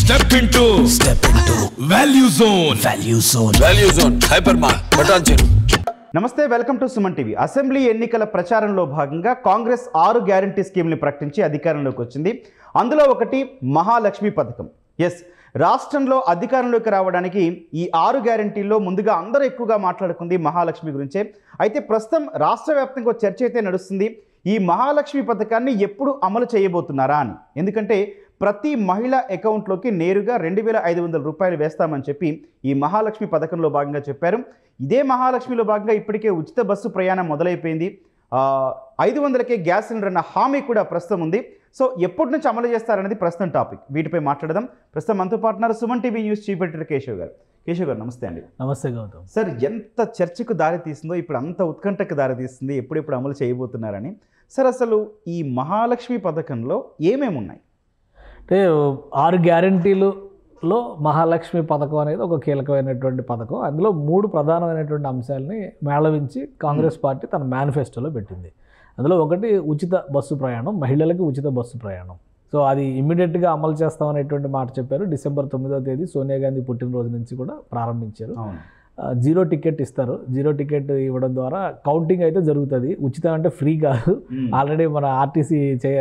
Step into step into value zone value zone value zone hyper మార్ బటాన్ చెరు నమస్తే welcome to Suman TV assembly ఎన్నికల ప్రచారంలో భాగంగా కాంగ్రెస్ ఆరు గ్యారంటీ స్కీమ్ని ప్రకటించి అధికారంలోకి వచ్చింది అందులో ఒకటి మహాలక్ష్మి పథకం ఎస్ రాష్ట్రంలో అధికారంలోకి రావడానికి ఈ ఆరు గ్యారంటీల్లో ముందుగా అందరూ ఎక్కువగా మాట్లాడుకుంది మహాలక్ష్మి గురించే అయితే ప్రస్తుతం రాష్ట్ర వ్యాప్తంగా ఒక చర్చ అయితే నడుస్తుంది ఈ మహాలక్ష్మి పథకాన్ని ఎప్పుడు అమలు చేయబోతున్నారా అని ఎందుకంటే ప్రతి మహిళ అకౌంట్లోకి నేరుగా రెండు వేల ఐదు వందల రూపాయలు వేస్తామని చెప్పి ఈ మహాలక్ష్మి పథకంలో భాగంగా చెప్పారు ఇదే మహాలక్ష్మిలో భాగంగా ఇప్పటికే ఉచిత బస్సు ప్రయాణం మొదలైపోయింది ఆ, ఐదు వందలకే గ్యాస్ సిలిండర్ అన్న హామీ కూడా ప్రస్తుతం ఉంది సో ఎప్పటి నుంచి అమలు చేస్తారనేది ప్రస్తుతం టాపిక్ వీటిపై మాట్లాడదాం ప్రస్తుతం మనతో పాటున్నారు Suman TV news chief editor Keshav గారు కేశవ్ గారు నమస్తే అండి నమస్తే గౌతమ్ సార్ ఎంత చర్చకు దారి తీస్తుందో ఇప్పుడు అంత ఉత్కంఠకు దారి తీస్తుంది ఎప్పుడెప్పుడు అమలు చేయబోతున్నారని సార్ అసలు ఈ మహాలక్ష్మి పథకంలో ఏమేమి ఉన్నాయి అంటే ఆరు గ్యారంటీలులో మహాలక్ష్మి పథకం అనేది ఒక కీలకమైనటువంటి పథకం అందులో మూడు ప్రధానమైనటువంటి అంశాలని మేళవించి కాంగ్రెస్ పార్టీ తన మేనిఫెస్టోలో పెట్టింది అందులో ఒకటి ఉచిత బస్సు ప్రయాణం మహిళలకి ఉచిత బస్సు ప్రయాణం సో అది ఇమ్మీడియట్గా అమలు చేస్తామనేటువంటి మాట చెప్పారు డిసెంబర్ తొమ్మిదో తేదీ సోనియా గాంధీ పుట్టినరోజు నుంచి కూడా ప్రారంభించారు అవును ఆ, జీరో టికెట్ ఇస్తారు జీరో టికెట్ ఇవ్వడం ద్వారా కౌంటింగ్ అయితే జరుగుతుంది ఉచితం అంటే ఫ్రీ కాదు ఆల్రెడీ మన ఆర్టీసీ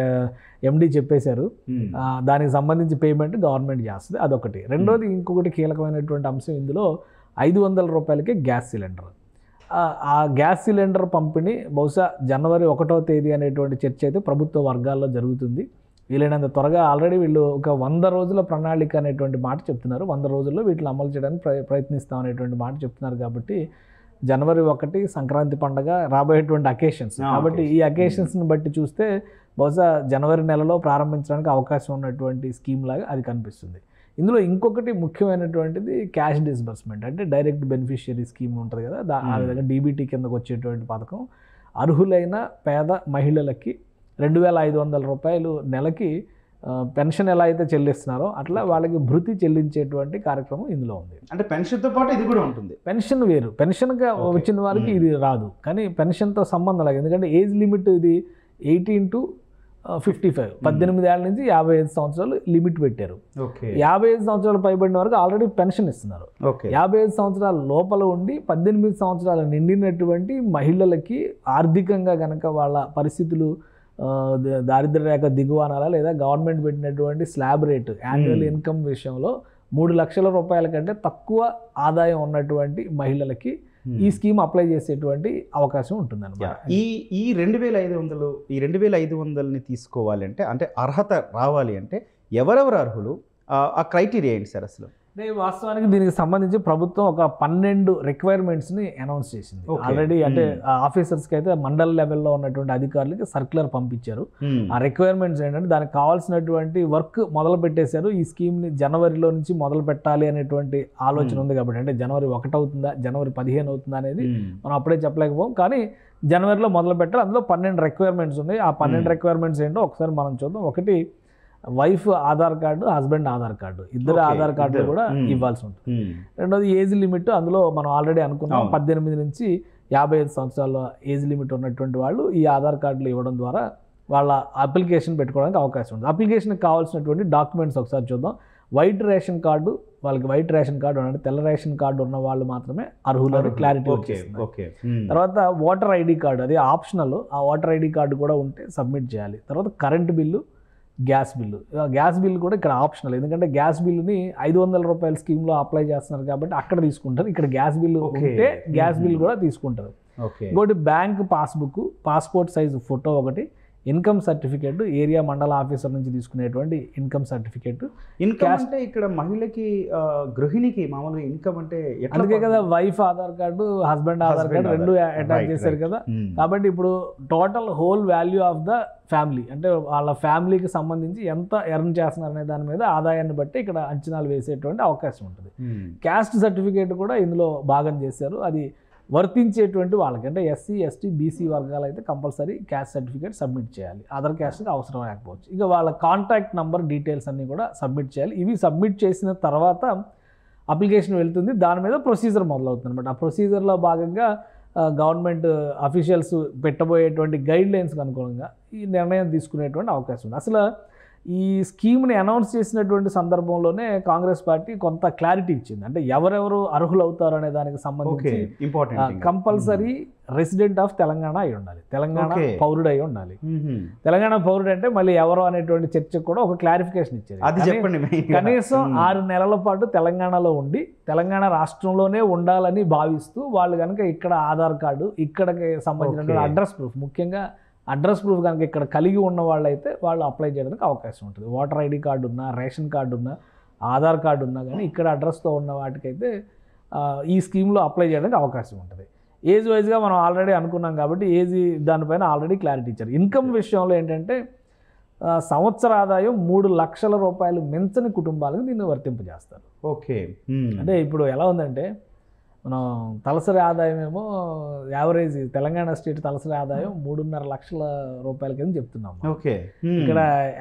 ఎండి చెప్పేశారు మ్మ్. ఆ, దానికి సంబంధించి పేమెంట్ గవర్నమెంట్ చేస్తుంది అదొకటి రెండోది ఇంకొకటి కీలకమైనటువంటి అంశం ఇందులో ఐదు వందల రూపాయలకి గ్యాస్ సిలిండర్ ఆ- ఆ గ్యాస్ సిలిండర్ పంపిణీ బహుశా జనవరి ఒకటో తేదీ అనేటువంటి చర్చ అయితే ప్రభుత్వ వర్గాల్లో జరుగుతుంది వీలైనంత త్వరగా ఆల్రెడీ వీళ్ళు ఒక వంద రోజుల ప్రణాళిక అనేటువంటి మాట చెప్తున్నారు వంద రోజుల్లో వీటిని అమలు చేయడానికి ప్రయ ప్రయత్నిస్తాం అనేటువంటి మాట చెప్తున్నారు కాబట్టి జనవరి ఒకటి సంక్రాంతి పండగ రాబోయేటువంటి అకేషన్స్ ఆ, కాబట్టి ఈ అకేషన్స్ని బట్టి చూస్తే బహుశా జనవరి నెలలో ప్రారంభించడానికి అవకాశం ఉన్నటువంటి స్కీమ్ లాగా అది కనిపిస్తుంది ఇందులో ఇంకొకటి ముఖ్యమైనటువంటిది క్యాష్ డిస్బర్స్మెంట్ అంటే డైరెక్ట్ బెనిఫిషియరీ స్కీమ్ ఉంటుంది కదా దా ఆ Hmm. విధంగా డీబీటీ కిందకు వచ్చేటువంటి పథకం అర్హులైన పేద మహిళలకి రెండు వేల ఐదు వందల రూపాయలు నెలకి ఆ, పెన్షన్ ఎలా అయితే చెల్లిస్తున్నారో అట్లా వాళ్ళకి భృతి చెల్లించేటువంటి కార్యక్రమం ఇందులో ఉంది అంటే పెన్షన్తో పాటు ఇది కూడా ఉంటుంది పెన్షన్ వేరు పెన్షన్గా Okay. వచ్చిన వారికి Hmm. ఇది రాదు కానీ పెన్షన్తో సంబంధం లేదు ఎందుకంటే ఏజ్ లిమిట్ ఇది ఎయిటీన్ టు ఫిఫ్టీ ఫైవ్ పద్దెనిమిది ఏళ్ళ నుంచి యాభై ఐదు సంవత్సరాలు లిమిట్ పెట్టారు ఓకే యాభై ఐదు సంవత్సరాలు పైబడిన వరకు ఆల్రెడీ పెన్షన్ ఇస్తున్నారు ఓకే యాభై ఐదు సంవత్సరాల లోపల ఉండి పద్దెనిమిది సంవత్సరాలు నిండినటువంటి మహిళలకి ఆర్థికంగా కనుక వాళ్ళ పరిస్థితులు ఆ, ద- దారిద్ర్య రేఖ దిగువ అనాలా లేదా గవర్నమెంట్ పెట్టినటువంటి slab rate annual Hmm. Income విషయంలో మూడు లక్షల రూపాయల కంటే తక్కువ ఆదాయం ఉన్నటువంటి మహిళలకి ఈ స్కీమ్ అప్లై చేసేటువంటి అవకాశం ఉంటుంది ఈ ఈ రెండు వేల ఐదు వందలు ఈ రెండు వేల ఐదు వందలని తీసుకోవాలి అంటే అంటే అర్హత రావాలి అంటే ఎవరెవరు అర్హులు ఆ, ఆ క్రైటీరియా ఏంటి సార్ అసలు అంటే వాస్తవానికి దీనికి సంబంధించి ప్రభుత్వం ఒక పన్నెండు రిక్వైర్మెంట్స్ని అనౌన్స్ చేసింది Okay. ఆల్రెడీ అంటే Hmm. ఆఫీసర్స్కి అయితే మండల్ లెవెల్లో ఉన్నటువంటి అధికారులకి సర్క్యులర్ పంపించారు ఆ రిక్వైర్మెంట్స్ ఏంటంటే దానికి కావాల్సినటువంటి వర్క్ మొదలు పెట్టేశారు ఈ స్కీమ్ని జనవరిలో నుంచి మొదలు పెట్టాలి అనేటువంటి ఆలోచన Hmm. ఉంది కాబట్టి అంటే జనవరి ఒకటి అవుతుందా జనవరి పదిహేను అవుతుందా అనేది మ్మ్. మనం అప్పుడే చెప్పలేకపోం కానీ జనవరిలో మొదలు పెట్టాలి అందులో పన్నెండు రిక్వైర్మెంట్స్ ఉన్నాయి ఆ పన్నెండు Hmm. రిక్వైర్మెంట్స్ ఏంటో ఒకసారి మనం చూద్దాం ఒకటి wife Aadhaar card husband Aadhaar card ఇద్దరు Okay, ఆధార్ కార్డులు ఇద్దరు. కూడా Hmm. ఇవ్వాల్సి ఉంటుంది మ్మ్. రెండోది ఏజ్ లిమిట్ అందులో మనం ఆల్రెడీ అనుకున్నాం అవును. పద్దెనిమిది నుంచి యాభై ఐదు సంవత్సరాల ఏజ్ లిమిట్ ఉన్నటువంటి వాళ్ళు ఈ ఆధార్ కార్డులు ఇవ్వడం ద్వారా వాళ్ళ అప్లికేషన్ పెట్టుకోవడానికి అవకాశం ఉంది అప్లికేషన్కి కావాల్సినటువంటి డాక్యుమెంట్స్ ఒకసారి చూద్దాం వైట్ రేషన్ కార్డు వాళ్ళకి వైట్ రేషన్ కార్డు అంటే తెల్ల రేషన్ కార్డు ఉన్న వాళ్ళు మాత్రమే అర్హులు అని క్లారిటీ ఓకే వచ్చేసింది ఓకే మ్మ్. తర్వాత ఓటర్ ఐడి కార్డు అది ఆప్షనల్ ఆ ఓటర్ ఐడి కార్డు కూడా ఉంటే సబ్మిట్ చేయాలి తర్వాత కరెంట్ బిల్లు గ్యాస్ బిల్లు ఆ గ్యాస్ బిల్లు కూడా ఇక్కడ ఆప్షనల్ ఎందుకంటే గ్యాస్ బిల్లుని ఐదు వందల రూపాయల స్కీమ్లో అప్లై చేస్తున్నారు కాబట్టి అక్కడ తీసుకుంటారు ఇక్కడ గ్యాస్ బిల్లు Okay. ఉంటే గ్యాస్ బిల్ Mhm. కూడా తీసుకుంటారు ఓకే ఇంకోటి bank passbook passport size photo ఒకటి ఇన్కమ్ సర్టిఫికేట్ ఏరియా మండల ఆఫీసర్ నుంచి తీసుకునేటువంటి ఇన్కమ్ సర్టిఫికేట్ ఇన్కమ్ Cash- అంటే ఇక్కడ మహిళకి ఆ, గృహిణికి మామూలుగా ఇన్కమ్ అంటే ఎట్లా అందుకే కదా wife Aadhaar card husband Aadhaar Husband card రెండు ఆధార్. అటాచ్ Right, చేశారు right. కదా మ్మ్. కాబట్టి ఇప్పుడు total whole value of the family అంటే వాళ్ళ ఫ్యామిలీకి సంబంధించి ఎంత ఎర్న్ చేస్తున్నారు అనే దాని మీద ఆదాయాన్ని బట్టి ఇక్కడ అంచనాలు వేసేటువంటి అవకాశం ఉంటుంది మ్మ్. క్యాస్ట్ సర్టిఫికేట్ కూడా ఇందులో భాగం చేశారు అది వర్తించేటువంటి వాళ్ళకి అంటే ఎస్సీ ఎస్టీ బీసీ వర్గాలు అయితే కంపల్సరీ క్యాస్ట్ సర్టిఫికేట్ సబ్మిట్ చేయాలి అదర్ క్యాస్ట్కి అవసరం లేకపోవచ్చు ఇక వాళ్ళ కాంటాక్ట్ నంబర్ డీటెయిల్స్ అన్నీ కూడా సబ్మిట్ చేయాలి ఇవి సబ్మిట్ చేసిన తర్వాత అప్లికేషన్ వెళ్తుంది దాని మీద ప్రొసీజర్ మొదలవుతుంది అనమాట ఆ ప్రొసీజర్లో భాగంగా గవర్నమెంట్ అఫీషియల్స్ పెట్టబోయేటువంటి గైడ్ లైన్స్కి అనుగుణంగా ఈ నిర్ణయం తీసుకునేటువంటి అవకాశం ఉంది అసలు ఈ స్కీమ్ని అనౌన్స్ చేసినటువంటి సందర్భంలోనే కాంగ్రెస్ పార్టీ కొంత క్లారిటీ ఇచ్చింది అంటే ఎవరెవరు అర్హులు అవుతారు అనే దానికి ఓకే సంబంధించి important compulsory resident of Telangana అయి ఉండాలి తెలంగాణ Okay. పౌరుడు అయి ఉండాలి తెలంగాణ పౌరుడు అంటే మళ్ళీ ఎవరు అనేటువంటి చర్చకు కూడా ఒక క్లారిఫికేషన్ ఇచ్చేది అది కానీ చెప్పండి main గా. కనీసం మ్మ్. ఆరు నెలల పాటు తెలంగాణలో ఉండి తెలంగాణ రాష్ట్రంలోనే ఉండాలని భావిస్తూ వాళ్ళు కనుక ఇక్కడ ఆధార్ కార్డు ఇక్కడికి సంబంధించిన Okay. అడ్రస్ ప్రూఫ్ ముఖ్యంగా అడ్రస్ ప్రూఫ్ కనుక ఇక్కడ కలిగి ఉన్న వాళ్ళైతే వాళ్ళు అప్లై చేయడానికి అవకాశం ఉంటుంది ఓటర్ ఐడి కార్డు ఉన్నా రేషన్ కార్డు ఉన్నా ఆధార్ కార్డు ఉన్నా కానీ ఇక్కడ అడ్రస్తో ఉన్న వాటికైతే ఆ, ఈ స్కీమ్లో అప్లై చేయడానికి అవకాశం ఉంటుంది ఏజ్ వైజ్గా మనం ఆల్రెడీ అనుకున్నాం కాబట్టి ఏజ్ దానిపైన ఆల్రెడీ క్లారిటీ ఇచ్చారు ఇన్కమ్ విషయంలో ఏంటంటే ఆ, సంవత్సర ఆదాయం మూడు లక్షల రూపాయలు మించని కుటుంబాలకు దీన్ని వర్తింపజేస్తారు ఓకే మ్మ్. అంటే ఇప్పుడు ఎలా ఉందంటే మనం తలసరి ఆదాయం ఏమో యావరేజ్ తెలంగాణ స్టేట్ తలసరి ఆదాయం మూడున్నర లక్షల రూపాయల కింద చెప్తున్నాం మనం. ఓకే మ్మ్. ఇక్కడ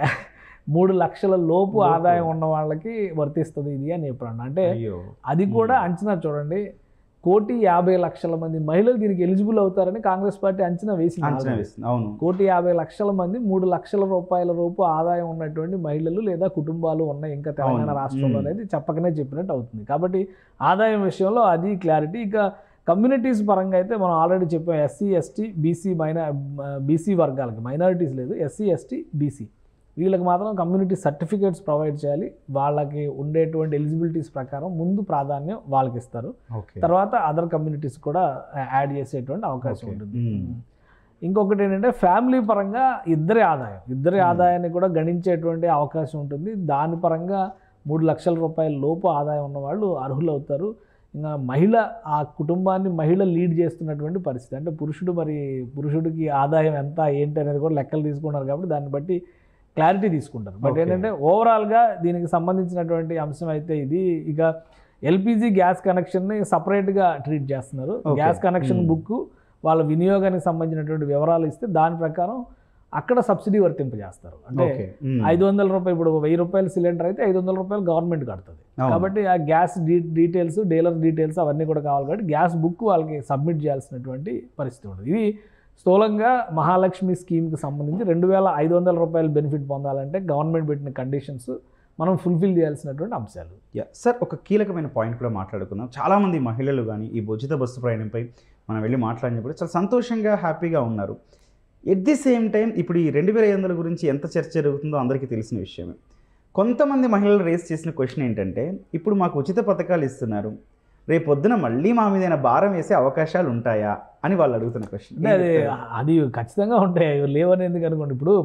మూడు లక్షల లోపు లోపు. ఆదాయం ఉన్న వాళ్ళకి వర్తిస్తుంది ఇది అని చెప్పాను అంటే అయ్యో అది కూడా అంచనా చూడండి కోటి యాభై లక్షల మంది మహిళలు దీనికి ఎలిజిబుల్ అవుతారని కాంగ్రెస్ పార్టీ అంచనా వేసింది అంచనా already. వేస్తుంది అవును కోటి యాభై లక్షల మంది మూడు లక్షల రూపాయల రూపు ఆదాయం ఉన్నటువంటి మహిళలు లేదా కుటుంబాలు ఉన్నాయి ఇంకా తెలంగాణ అవును. రాష్ట్రంలో మ్మ్. అనేది చెప్పకనే చెప్పినట్టు అవుతుంది కాబట్టి ఆదాయం విషయంలో అది క్లారిటీ ఇక కమ్యూనిటీస్ పరంగా అయితే మనం ఆల్రెడీ చెప్పాం ఎస్సీ ఎస్టీ బీసీ మైనా బీసీ వర్గాలకి మైనారిటీస్ లేదు ఎస్సీ ఎస్టీ బీసీ వీళ్ళకి మాత్రం కమ్యూనిటీ సర్టిఫికేట్స్ ప్రొవైడ్ చేయాలి వాళ్ళకి ఉండేటువంటి ఎలిజిబిలిటీస్ ప్రకారం ముందు ప్రాధాన్యం వాళ్ళకి ఇస్తారు ఓకే తర్వాత అదర్ కమ్యూనిటీస్ కూడా యాడ్ చేసేటువంటి అవకాశం Okay. ఉంటుంది మ్మ్. ఇంకొకటి ఏంటంటే ఫ్యామిలీ పరంగా ఇద్దరి ఆదాయం ఇద్దరి Hmm. ఆదాయాన్ని కూడా గణించేటువంటి అవకాశం ఉంటుంది దాని పరంగా మూడు లక్షల రూపాయల లోపు ఆదాయం ఉన్న వాళ్ళు అర్హులు అవుతారు ఇంకా మహిళ ఆ కుటుంబాన్ని మహిళ లీడ్ చేస్తున్నటువంటి పరిస్థితి అంటే పురుషుడు మరి పురుషుడికి ఆదాయం ఎంత ఏంటి అనేది కూడా లెక్కలు తీసుకున్నారు కాబట్టి దాన్ని బట్టి క్లారిటీ తీసుకుంటారు బట్ Okay. ఏంటంటే ఓవరాల్గా దీనికి సంబంధించినటువంటి అంశం అయితే ఇది ఇక ఎల్పిజి గ్యాస్ కనెక్షన్ని సపరేట్గా ట్రీట్ చేస్తున్నారు Okay. Gas connection Hmm. Book వాళ్ళ వినియోగానికి సంబంధించినటువంటి వివరాలు ఇస్తే దాని ప్రకారం అక్కడ సబ్సిడీ వర్తింపజేస్తారు అంటే ఓకే మ్మ్. ఐదు వందల రూపాయలు ఇప్పుడు వెయ్యి రూపాయల సిలిండర్ అయితే ఐదు వందల రూపాయలు గవర్నమెంట్ కడుతుంది అవును. కాబట్టి ఆ గ్యాస్ డీ డీటెయిల్స్ డీలర్ డీటెయిల్స్ అవన్నీ కూడా కావాలి కాబట్టి గ్యాస్ బుక్ వాళ్ళకి సబ్మిట్ చేయాల్సినటువంటి పరిస్థితి ఉంటుంది ఇది స్థూలంగా మహాలక్ష్మి స్కీమ్కి సంబంధించి రెండు వేల ఐదు వందల రూపాయలు బెనిఫిట్ పొందాలంటే గవర్నమెంట్ పెట్టిన కండిషన్స్ మనం ఫుల్ఫిల్ చేయాల్సినటువంటి అంశాలు యా సార్ ఒక కీలకమైన పాయింట్ కూడా మాట్లాడుకుందాం చాలామంది మహిళలు కానీ ఈ ఉచిత బస్సు ప్రయాణంపై మనం వెళ్ళి మాట్లాడినప్పుడు చాలా సంతోషంగా హ్యాపీగా ఉన్నారు ఎట్ ది సేమ్ టైం ఇప్పుడు ఈ రెండు వేల ఐదు వందల గురించి ఎంత చర్చ జరుగుతుందో అందరికీ తెలిసిన విషయమే కొంతమంది మహిళలు రేస్ చేసిన క్వశ్చన్ ఏంటంటే ఇప్పుడు మాకు ఉచిత పథకాలు ఇస్తున్నారు రేపు పొద్దున మళ్ళీ మా మీద భారం వేసే అవకాశాలు ఉంటాయా అని వాళ్ళు అడుగుతున్న క్వశ్చన్ అంటే అది అది ఖచ్చితంగా ఉంటాయి అవి లేవని ఎందుకు అనుకోండి ఇప్పుడు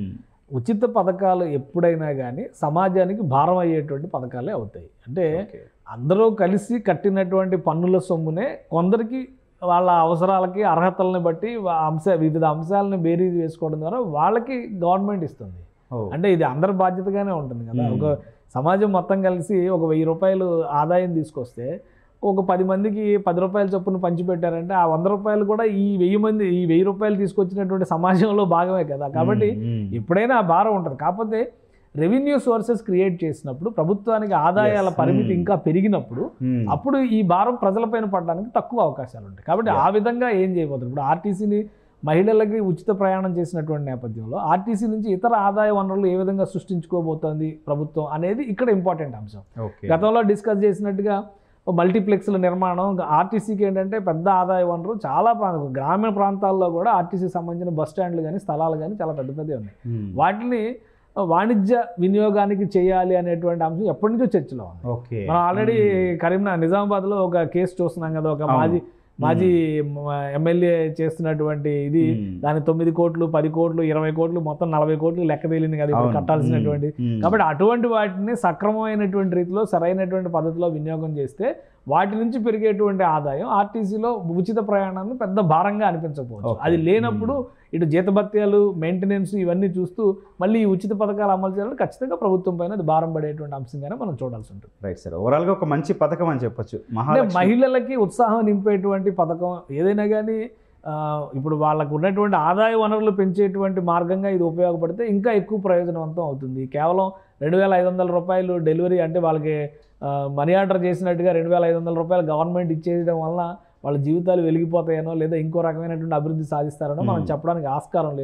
ఉచిత పథకాలు ఎప్పుడైనా కానీ సమాజానికి భారం అయ్యేటువంటి పథకాలే అవుతాయి అంటే అందరూ కలిసి కట్టినటువంటి పన్నుల సొమ్మునే కొందరికి వాళ్ళ అవసరాలకి అర్హతలను బట్టి వా- అంశ వివిధ అంశాలను బేరీజ్ వేసుకోవడం ద్వారా వాళ్ళకి గవర్నమెంట్ ఇస్తుంది అంటే ఇది అందరి బాధ్యతగానే ఉంటుంది కదా Hmm. ఒక సమాజం మొత్తం కలిసి ఒక వెయ్యి రూపాయలు ఆదాయం తీసుకొస్తే ఒక పది మందికి పది రూపాయల చొప్పున పంచిపెట్టారంటే ఆ వంద రూపాయలు కూడా ఈ వెయ్యి మంది ఈ వెయ్యి రూపాయలు తీసుకొచ్చినటువంటి సమాజంలో భాగమే కదా కాబట్టి ఎప్పుడైనా ఆ భారం ఉంటుంది కాకపోతే రెవెన్యూ సోర్సెస్ క్రియేట్ చేసినప్పుడు ప్రభుత్వానికి ఆదాయాల Yes. పరిమితి Hmm. ఇంకా పెరిగినప్పుడు అప్పుడు ఈ భారం ప్రజలపైన పడడానికి తక్కువ అవకాశాలు ఉంటాయి కాబట్టి ఆ విధంగా ఏం చేయబోతున్నారు ఇప్పుడు ఆర్టీసీని మహిళలకి ఉచిత ప్రయాణం చేసినటువంటి నేపథ్యంలో ఆర్టీసీ నుంచి ఇతర ఆదాయ వనరులు ఏ విధంగా సృష్టించుకోబోతోంది ప్రభుత్వం అనేది ఇక్కడ ఇంపార్టెంట్ అంశం ఓకే గతంలో డిస్కస్ చేసినట్టుగా మల్టీప్లెక్స్ల నిర్మాణం ఆర్టీసీకి ఏంటంటే పెద్ద ఆదాయ వనరు చాలా ప్రాంతం గ్రామీణ ప్రాంతాల్లో కూడా ఆర్టీసీకి సంబంధించిన బస్ స్టాండ్లు కానీ స్థలాలు కానీ చాలా పెద్ద పెద్దవి ఉన్నాయి వాటిని వాణిజ్య వినియోగానికి చేయాలి అనేటువంటి అంశం ఎప్పటి నుంచో చర్చలో ఉంది ఓకే మనం ఆల్రెడీ కరీంనగర్ నిజామాబాద్లో ఒక కేసు చూస్తున్నాం కదా ఒక అవును. మాజీ మాజీ ఎమ్మెల్యే చేస్తున్నటువంటి ఇది దాని తొమ్మిది కోట్లు పది కోట్లు ఇరవై కోట్లు మొత్తం నలభై కోట్లు లెక్క తేలింది కదా ఇప్పుడు కట్టాల్సినటువంటి కాబట్టి అటువంటి వాటిని సక్రమమైనటువంటి రీతిలో సరైనటువంటి పద్ధతిలో వినియోగం చేస్తే వాటి నుంచి పెరిగేటువంటి ఆదాయం ఆర్టీసీలో ఉచిత ప్రయాణాన్ని పెద్ద భారంగా అనిపించకపోవచ్చు Okay. అది లేనప్పుడు ఇటు జీతభత్యాలు మెయింటెనెన్స్ ఇవన్నీ చూస్తూ మళ్ళీ ఈ ఉచిత పథకాలు అమలు చేయాలని ఖచ్చితంగా ప్రభుత్వం పైన అది భారం పడేటువంటి అంశంగానే మనం చూడాల్సి ఉంటుంది రైట్ సార్ ఓవరాల్గా ఒక మంచి పథకం అని చెప్పొచ్చు అంటే మహాలక్ష్మి మహిళలకి ఉత్సాహం నింపేటువంటి పథకం ఏదైనా కానీ ఆ, ఇప్పుడు వాళ్ళకు ఉన్నటువంటి ఆదాయ వనరులు పెంచేటువంటి మార్గంగా ఇది ఉపయోగపడితే ఇంకా ఎక్కువ ప్రయోజనవంతం అవుతుంది కేవలం రెండు వేల ఐదు వందల రూపాయలు డెలివరీ అంటే వాళ్ళకి ఆ, మనీ ఆర్డర్ చేసినట్టుగా రెండు వేల ఐదు వందల రూపాయలు గవర్నమెంట్ ఇచ్చేయడం వలన వాళ్ళ జీవితాలు వెలిగిపోతాయనో లేదా ఇంకో రకమైనటువంటి అభివృద్ధి సాధిస్తారనో మనం Hmm. చెప్పడానికి ఆస్కారం లేదు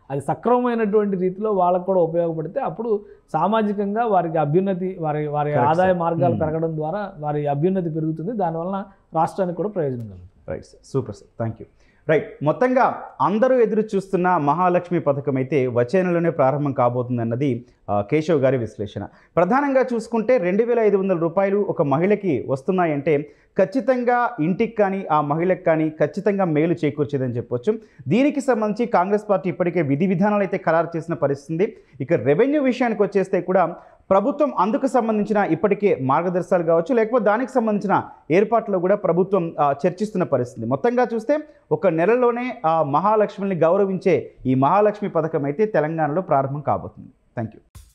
అది సక్రమమైనటువంటి రీతిలో వాళ్ళకు కూడా ఉపయోగపడితే అప్పుడు సామాజికంగా వారికి అభ్యున్నతి వారి వారి Correct, ఆదాయ sir. మార్గాలు Hmm. పెరగడం ద్వారా వారి అభ్యున్నతి పెరుగుతుంది దానివలన రాష్ట్రానికి కూడా ప్రయోజనం కలుగుతుంది right sir super sir thank you right మొత్తంగా అందరూ ఎదురు చూస్తున్న మహాలక్ష్మి పథకం అయితే వచ్చే నెలలోనే ప్రారంభం కాబోతుంది అన్నది ఆ, కేశవ్ గారి విశ్లేషణ ప్రధానంగా చూసుకుంటే రెండు వేల ఐదు వందల రూపాయలు ఒక మహిళకి వస్తున్నాయంటే ఖచ్చితంగా ఇంటికి కానీ ఆ మహిళకి కానీ ఖచ్చితంగా మేలు చేకూర్చేదని చెప్పొచ్చు దీనికి సంబంధించి కాంగ్రెస్ పార్టీ ఇప్పటికే విధి విధానాలు అయితే ఖరారు చేసిన పరిస్థితి ఉంది. ఇక రెవెన్యూ విషయానికి వచ్చేస్తే కూడా ప్రభుత్వం అందుకు సంబంధించిన ఇప్పటికే మార్గదర్శకాలు కావచ్చు లేకపోతే దానికి సంబంధించిన ఏర్పాట్లు కూడా ప్రభుత్వం ఆ, చర్చిస్తున్న పరిస్థితి మొత్తంగా చూస్తే ఒక నెలలోనే ఆ మహాలక్ష్మిని గౌరవించే ఈ మహాలక్ష్మి పథకం అయితే తెలంగాణలో ప్రారంభం కాబోతుంది థ్యాంక్ యూ